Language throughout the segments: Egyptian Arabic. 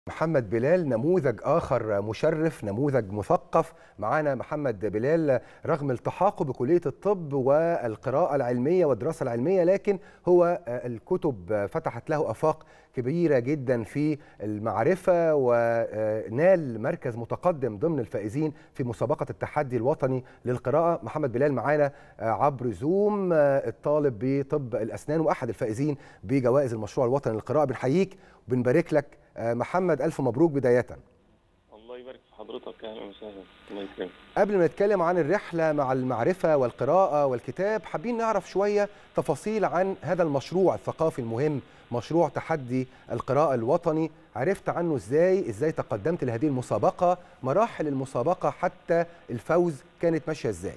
محمد بلال نموذج آخر مشرف نموذج مثقف معانا محمد بلال رغم التحاقه بكلية الطب والقراءة العلمية والدراسة العلمية لكن هو الكتب فتحت له أفاق كبيرة جدا في المعرفة ونال مركز متقدم ضمن الفائزين في مسابقة التحدي الوطني للقراءة محمد بلال معانا عبر زوم الطالب بطب الأسنان وأحد الفائزين بجوائز المشروع الوطني للقراءة بنحييك وبنبارك لك محمد ألف مبروك بداية الله يبارك في حضرتك اهلا وسهلا الله يكرمك قبل ما نتكلم عن الرحلة مع المعرفة والقراءة والكتاب حابين نعرف شوية تفاصيل عن هذا المشروع الثقافي المهم مشروع تحدي القراءة الوطني عرفت عنه ازاي ازاي تقدمت لهذه المسابقة مراحل المسابقة حتى الفوز كانت ماشية ازاي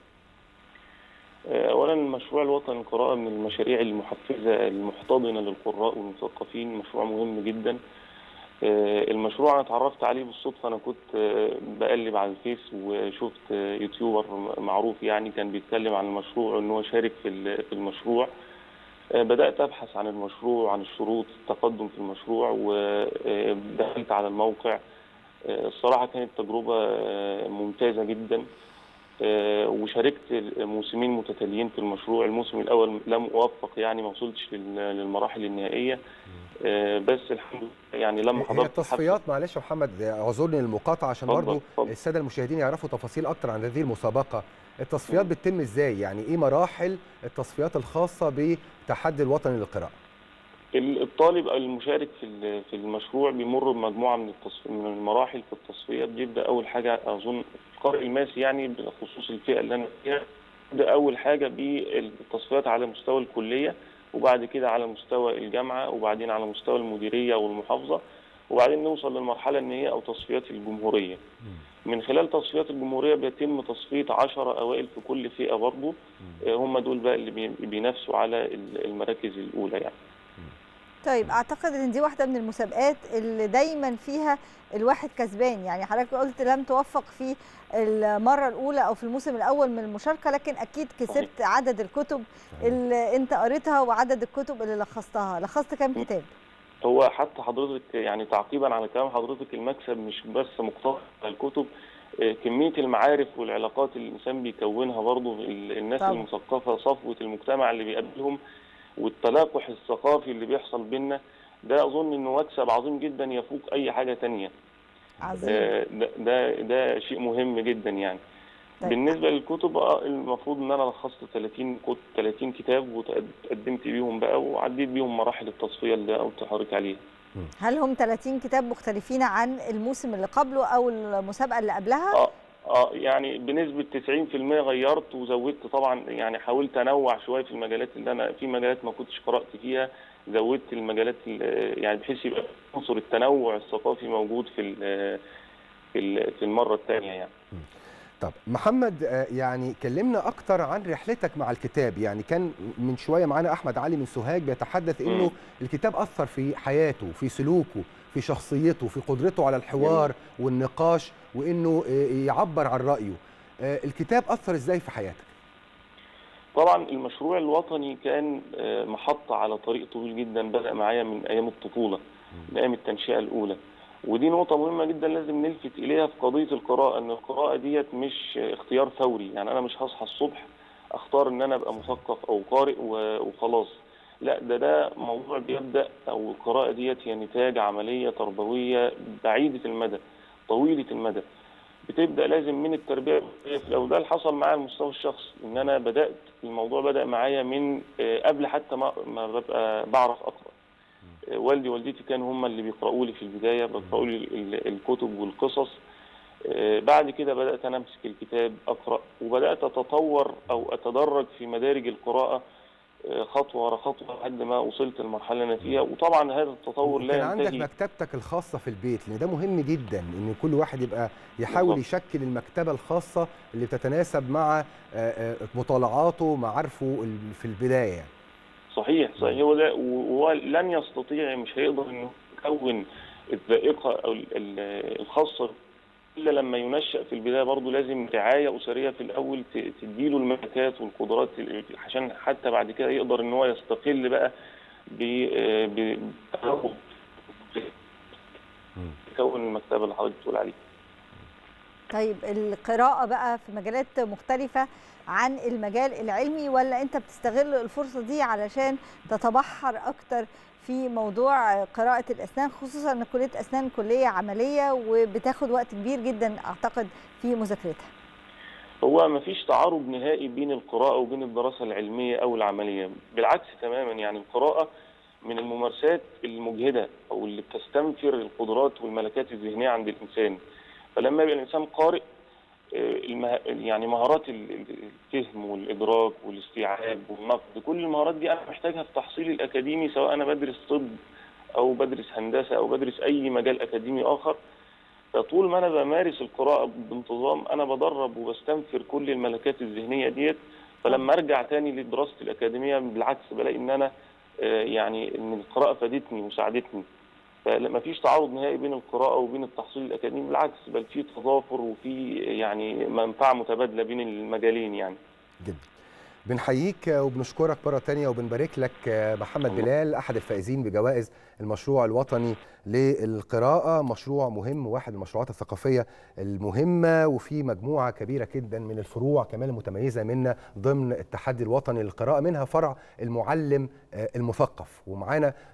اولا المشروع الوطني للقراءه من المشاريع المحفزه المحتضنه للقراء والمثقفين مشروع مهم جدا المشروع انا اتعرفت عليه بالصدفه انا كنت بقلب على الفيس وشفت يوتيوبر معروف يعني كان بيتكلم عن المشروع وان هو شارك في المشروع بدات ابحث عن المشروع عن الشروط التقدم في المشروع ودخلت على الموقع الصراحه كانت تجربه ممتازه جدا وشاركت موسمين متتاليين في المشروع الموسم الاول لم اوفق يعني ما وصلتش للمراحل النهائيه بس الحمد لله يعني لما حضرت هي التصفيات معلش يا محمد اعذرني المقاطعه عشان برضه الساده المشاهدين يعرفوا تفاصيل اكتر عن هذه المسابقه التصفيات بتتم ازاي يعني ايه مراحل التصفيات الخاصه بتحدي الوطني للقراءه الطالب او المشارك في في المشروع بيمر بمجموعه من من المراحل في التصفيه بيبدا اول حاجه اظن القارئ الماسي يعني بخصوص الفئه اللي انا فيها بيبدا اول حاجه بالتصفيات على مستوى الكليه وبعد كده على مستوى الجامعه وبعدين على مستوى المديريه والمحافظه وبعدين نوصل للمرحله النهائيه او تصفيات الجمهوريه. من خلال تصفيات الجمهوريه بيتم تصفيه 10 اوائل في كل فئه برضه هم دول بقى اللي بينافسوا على المراكز الاولى يعني. طيب اعتقد ان دي واحده من المسابقات اللي دايما فيها الواحد كسبان يعني حضرتك قلت لم توفق في المره الاولى او في الموسم الاول من المشاركه لكن اكيد كسبت عدد الكتب اللي انت قريتها وعدد الكتب اللي لخصتها لخصت كام كتاب هو حتى حضرتك يعني تعقيبا على كلام حضرتك المكسب مش بس مقتصر على الكتب كميه المعارف والعلاقات اللي الانسان بيكونها برضه الناس طبعا. المثقفه صفوه المجتمع اللي بيقابلهم والتلاقح الثقافي اللي بيحصل بينا ده اظن انه مكسب عظيم جدا يفوق اي حاجه تانية عظيم ده ده, ده شيء مهم جدا يعني طيب. بالنسبه للكتب المفروض ان انا لخصت 30 كتب 30 كتاب وتقدمت بيهم بقى وعديت بيهم مراحل التصفيه اللي قلت لحضرتك عليها هل هم 30 كتاب مختلفين عن الموسم اللي قبله او المسابقه اللي قبلها؟ اه اه يعني بنسبه 90% غيرت وزودت طبعا يعني حاولت انوع شويه في المجالات اللي انا في مجالات ما كنتش قرات فيها زودت المجالات يعني بحيث يبقى عنصر التنوع الثقافي موجود في في في المره الثانيه يعني. طب محمد يعني كلمنا اكتر عن رحلتك مع الكتاب يعني كان من شويه معانا احمد علي من سوهاج بيتحدث انه الكتاب اثر في حياته في سلوكه في شخصيته في قدرته على الحوار والنقاش وانه يعبر عن رايه الكتاب اثر ازاي في حياتك طبعا المشروع الوطني كان محطه على طريق طويل جدا بدا معايا من ايام الطفوله من ايام التنشئه الاولى ودي نقطة مهمة جدا لازم نلفت إليها في قضية القراءة، إن القراءة ديت مش اختيار فوري، يعني أنا مش هصحى الصبح أختار إن أنا أبقى مثقف أو قارئ وخلاص، لا ده ده موضوع بيبدأ أو القراءة ديت هي نتاج عملية تربوية بعيدة المدى، طويلة المدى. بتبدأ لازم من التربية في الأول ده اللي حصل معايا على المستوى الشخصي، إن أنا بدأت الموضوع بدأ معايا من قبل حتى ما ما ببقى بعرف أقرأ. والدي ووالدتي كانوا هم اللي بيقرأوا لي في البداية بيقرأوا لي الكتب والقصص بعد كده بدأت أنا أمسك الكتاب أقرأ وبدأت أتطور أو أتدرج في مدارج القراءة خطوة ورا خطوة لحد ما وصلت للمرحلة اللي أنا فيها وطبعا هذا التطور لا ينتهي عندك مكتبتك الخاصة في البيت لأن ده مهم جدا إن كل واحد يبقى يحاول يشكل المكتبة الخاصة اللي بتتناسب مع مطالعاته معارفه في البداية يعني. صحيح صحيح هو ده وهو لن يستطيع مش هيقدر انه يكون الذائقه او الخاصه الا لما ينشا في البدايه برضه لازم رعايه اسريه في الاول تديله الملكات والقدرات عشان حتى بعد كده يقدر ان هو يستقل بقى ب بتكون المكتبه اللي حضرتك بتقول عليها طيب القراءة بقى في مجالات مختلفة عن المجال العلمي ولا انت بتستغل الفرصة دي علشان تتبحر اكتر في موضوع قراءة الأسنان خصوصا أن كلية أسنان كلية عملية وبتاخد وقت كبير جدا أعتقد في مذاكرتها هو ما فيش تعارض نهائي بين القراءة وبين الدراسة العلمية أو العملية بالعكس تماما يعني القراءة من الممارسات المجهدة أو اللي بتستنفر القدرات والملكات الذهنية عند الإنسان فلما يبقى الإنسان قارئ المه... يعني مهارات الفهم والإدراك والاستيعاب والنقد كل المهارات دي أنا محتاجها في تحصيلي الأكاديمي سواء أنا بدرس طب أو بدرس هندسة أو بدرس أي مجال أكاديمي آخر فطول ما انا بمارس القراءه بانتظام انا بدرب وبستنفر كل الملكات الذهنيه ديت فلما ارجع تاني لدراستي الاكاديميه بالعكس بلاقي ان انا يعني ان القراءه فادتني وساعدتني فما فيش تعارض نهائي بين القراءه وبين التحصيل الاكاديمي بالعكس بل في تضافر وفي يعني منفعه متبادله بين المجالين يعني جدا بنحييك وبنشكرك مرة تانية وبنبارك لك محمد بلال أحد الفائزين بجوائز المشروع الوطني للقراءة مشروع مهم واحد من المشروعات الثقافية المهمة وفي مجموعة كبيرة جدا من الفروع كمان المتميزة منا ضمن التحدي الوطني للقراءة منها فرع المعلم المثقف ومعانا